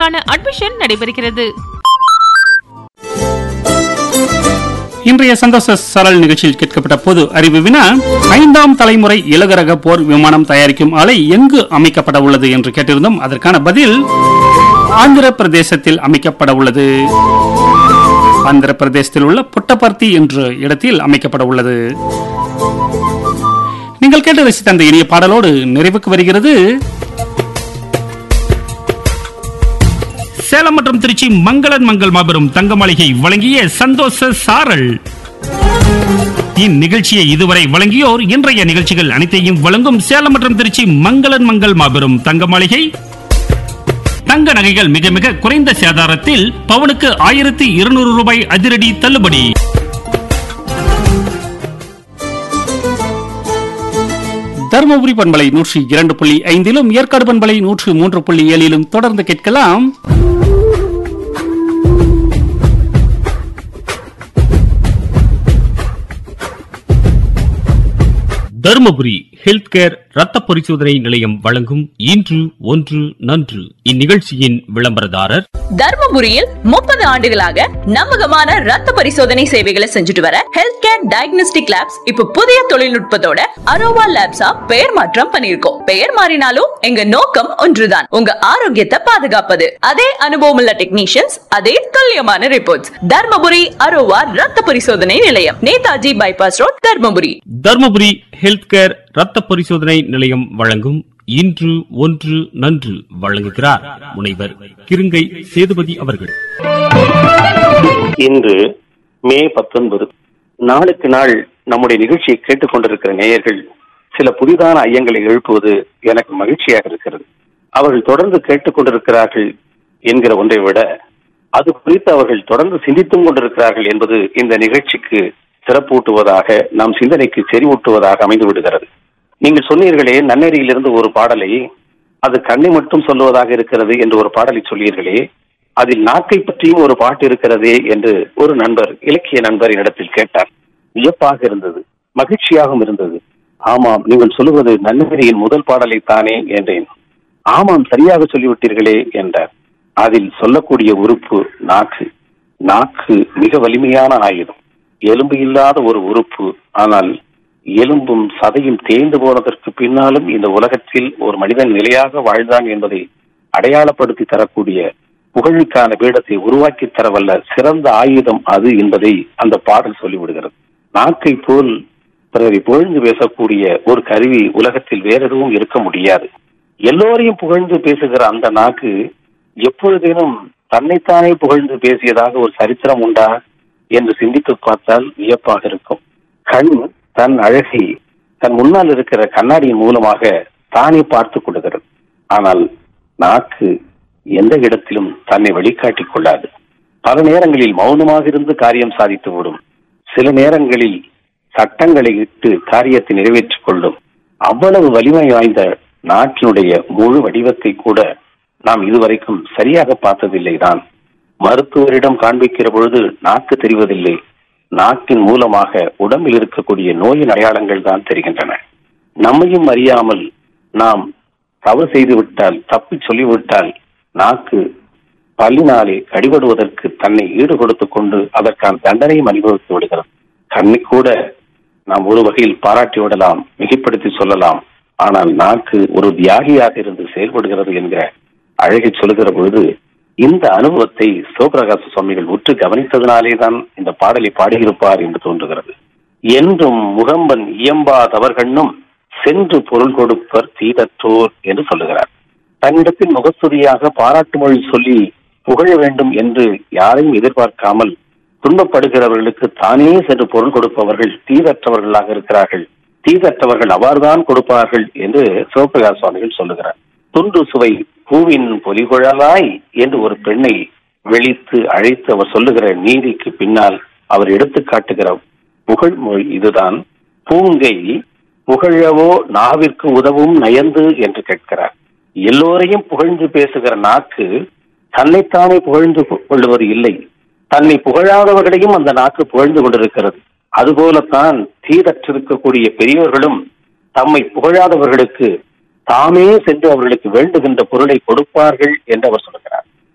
படிப்புகளுக்கான அட்மிஷன் நடைபெறுகிறது இன்றைய சந்தோஷ சரல் நிகழ்ச்சியில் கேட்கப்பட்ட பொது அறிவு வினா ஐந்தாம் தலைமுறை இலகுரக போர் விமானம் தயாரிக்கும் ஆலை எங்கு அமைக்கப்பட உள்ளது என்று கேட்டிருந்தோம் அதற்கான பதில் ஆந்திர பிரதேசத்தில் அமைக்கப்பட உள்ளது ஆந்திர பிரதேசத்தில் உள்ள புட்டபர்த்தி என்ற இடத்தில் அமைக்கப்பட உள்ளது நீங்கள் கேட்டு ரசித்த அந்த இனிய பாடலோடு நிறைவுக்கு வருகிறது சேலம் மற்றும் திருச்சி மங்களன் மங்கள் மாபெரும் தங்க மாளிகை வழங்கிய சந்தோஷ சாரல் இந்நிகழ்ச்சியை இதுவரை வழங்கியோர் இன்றைய நிகழ்ச்சிகள் அனைத்தையும் வழங்கும் சேலம் மற்றும் திருச்சி மங்களன் மங்கள் மாபெரும் தங்க மாளிகை தங்க நகைகள் மிக மிக குறைந்த சேதாரத்தில் பவனுக்கு ஆயிரத்தி இருநூறு ரூபாய் அதிரடி தள்ளுபடி தருமபுரி பண்பலை நூற்றி இரண்டு புள்ளி ஐந்திலும் ஏற்காடு பண்பலை நூற்று மூன்று புள்ளி ஏழிலும் தொடர்ந்து கேட்கலாம் தருமபுரி ஹெல்த் கேர் ரத்த பரிசோதனை நிலையம் வழங்கும் இன்று ஒன்று நன்று இந்நிகழ்ச்சியின் விளம்பரதாரர் தர்மபுரியில் முப்பது ஆண்டுகளாக நம்பகமான ரத்த பரிசோதனை சேவைகளை செஞ்சுட்டு வர ஹெல்த் கேர் டயக்னோஸ்டிக் லேப்ஸ் இப்ப புதிய தொழில்நுட்பத்தோட அரோவா லேப்ஸா பெயர் மாற்றம் பண்ணிருக்கோம் பெயர் மாறினாலும் எங்க நோக்கம் ஒன்றுதான் உங்க ஆரோக்கியத்தை பாதுகாப்பது அதே அனுபவம் உள்ள டெக்னீஷியன்ஸ் அதே துல்லியமான ரிப்போர்ட்ஸ் தர்மபுரி அரோவா ரத்த பரிசோதனை நிலையம் Netaji bypass road Dharmapuri Dharmapuri health care ரத்த பரிசோதனை நிலையம் வழங்கும் இன்று ஒன்று நன்று வழங்குகிறார் முனைவர் கிருங்கை சேதுபதி அவர்கள் இன்று மே பத்தொன்பது நாளுக்கு நாள் நம்முடைய நிகழ்ச்சியை கேட்டுக்கொண்டிருக்கிற நேயர்கள் சில புதிதான ஐயங்களை எழுப்புவது எனக்கு மகிழ்ச்சியாக இருக்கிறது அவர்கள் தொடர்ந்து கேட்டுக்கொண்டிருக்கிறார்கள் என்கிற ஒன்றை விட அது குறித்து அவர்கள் தொடர்ந்து சிந்தித்தும் கொண்டிருக்கிறார்கள் என்பது இந்த நிகழ்ச்சிக்கு சிறப்பூட்டுவதாக நம் சிந்தனைக்கு செறிவூட்டுவதாக அமைந்து விடுகிறது நீங்கள் சொன்னீர்களே நன்னெறியிலிருந்து ஒரு பாடலை அது கண்ணை மட்டும் சொல்லுவதாக இருக்கிறது என்று ஒரு பாடலை சொன்னீர்களே அதில் நாக்கை பற்றியும் ஒரு பாட்டு இருக்கிறதே என்று ஒரு நண்பர் இலக்கிய நண்பர் என்னிடத்தில் கேட்டார் வியப்பாக இருந்தது மகிழ்ச்சியாகவும் இருந்தது ஆமாம் நீங்கள் சொல்லுவது நன்னெறியின் முதல் பாடலை தானே என்றேன் ஆமாம் சரியாக சொல்லிவிட்டீர்களே என்றார் அதில் சொல்லக்கூடிய உறுப்பு நாக்கு நாக்கு மிக வலிமையான ஆயுதம் எலும்பு இல்லாத ஒரு உறுப்பு ஆனால் எலும்பும் சதையும் தேய்ந்து போனதற்கு பின்னாலும் இந்த உலகத்தில் ஒரு மனிதன் நிலையாக வாழ்ந்தான் என்பதை அடையாளப்படுத்தி தரக்கூடிய புகழுக்கான பீடத்தை உருவாக்கி தரவல்ல சிறந்த ஆயுதம் அது என்பதை அந்த பாடல் சொல்லிவிடுகிறது நாக்கை போல் பிறரை புகழ்ந்து பேசக்கூடிய ஒரு கருவி உலகத்தில் வேற எதுவும் இருக்க முடியாது எல்லோரையும் புகழ்ந்து பேசுகிற அந்த நாக்கு எப்பொழுதேனும் தன்னைத்தானே புகழ்ந்து பேசியதாக ஒரு சரித்திரம் உண்டா என்று சிந்தித்து பார்த்தால் வியப்பாக இருக்கும் கண் தன் அழகை தன் முன்னால் இருக்கிற கண்ணாடியின் மூலமாக தானே பார்த்துக் கொள்கிறது ஆனால் நாக்கு எந்த இடத்திலும் தன்னை வெளிக்காட்டிக் கொள்ளாது பல நேரங்களில் மௌனமாக இருந்து காரியம் சாதித்து விடும் சில நேரங்களில் சட்டங்களை இட்டு காரியத்தை நிறைவேற்றிக் கொள்ளும் அவ்வளவு வலிமை வாய்ந்த நாட்டினுடைய முழு வடிவத்தை கூட நாம் இதுவரைக்கும் சரியாக பார்த்ததில்லை தான் மருத்துவரிடம் காண்பிக்கிற பொழுது நாக்கு தெரிவதில்லை நாக்கின் மூலமாக உடம்பில் இருக்கக்கூடிய நோயின் அடையாளங்கள் தான் தெரிகின்றன நம்மையும் அறியாமல் நாம் தவறு செய்து விட்டால் தப்பி சொல்லிவிட்டால் நாக்கு பல்லினாலே கடிபடுவதற்கு தன்னை ஈடு கொடுத்துக் கொண்டு அதற்கான தண்டனையும் அனுபவித்து விடுகிறது கண்ணை கூட நாம் ஒரு வகையில் பாராட்டி விடலாம் மிகைப்படுத்தி சொல்லலாம் ஆனால் நாக்கு ஒரு தியாகியாக இருந்து செயல்படுகிறது என்கிற அழகை சொல்லுகிற பொழுது இந்த அனுபவத்தை சிவபிரகாச சுவாமிகள் உற்று கவனித்ததினாலே தான் இந்த பாடலை பாடியிருப்பார் என்று தோன்றுகிறது என்றும் முகம்பன் இயம்பாதவர்கண்ணும் சென்று பொருள் கொடுப்பர் தீதற்றோர் என்று சொல்லுகிறார் தன்னிடத்தில் முகஸ்துதியாக பாராட்டு மொழி சொல்லி புகழ வேண்டும் என்று யாரையும் எதிர்பார்க்காமல் துன்பப்படுகிறவர்களுக்கு தானே சென்று பொருள் கொடுப்பவர்கள் தீதற்றவர்களாக இருக்கிறார்கள் தீதற்றவர்கள் அவ்வாறுதான் கொடுப்பார்கள் என்று சிவபிரகாஷ் சுவாமிகள் சொல்லுகிறார் துண்டு சுவை பூவின் பொலிகுழலாய் என்று ஒரு பெண்ணை வெளித்து அழைத்து அவர் சொல்லுகிற நீதிக்கு பின்னால் அவர் எடுத்து காட்டுகிற புகழ்மொழி இதுதான் பூங்கை புகழவோ நாவிற்கு உதவும் நயந்து என்று கேட்கிறார் எல்லோரையும் புகழ்ந்து பேசுகிற நாக்கு தன்னைத்தானே புகழ்ந்து கொள்வது இல்லை தன்னை புகழாதவர்களையும் அந்த நாக்கு புகழ்ந்து கொண்டிருக்கிறது அதுபோலத்தான் தீதற்றிருக்கக்கூடிய பெரியோர்களும் தம்மை புகழாதவர்களுக்கு தாமே சென்று அவர்களுக்கு வேண்டுகின்ற பொருளை கொடுப்பார்கள் என்று அவர் சொல்கிறார்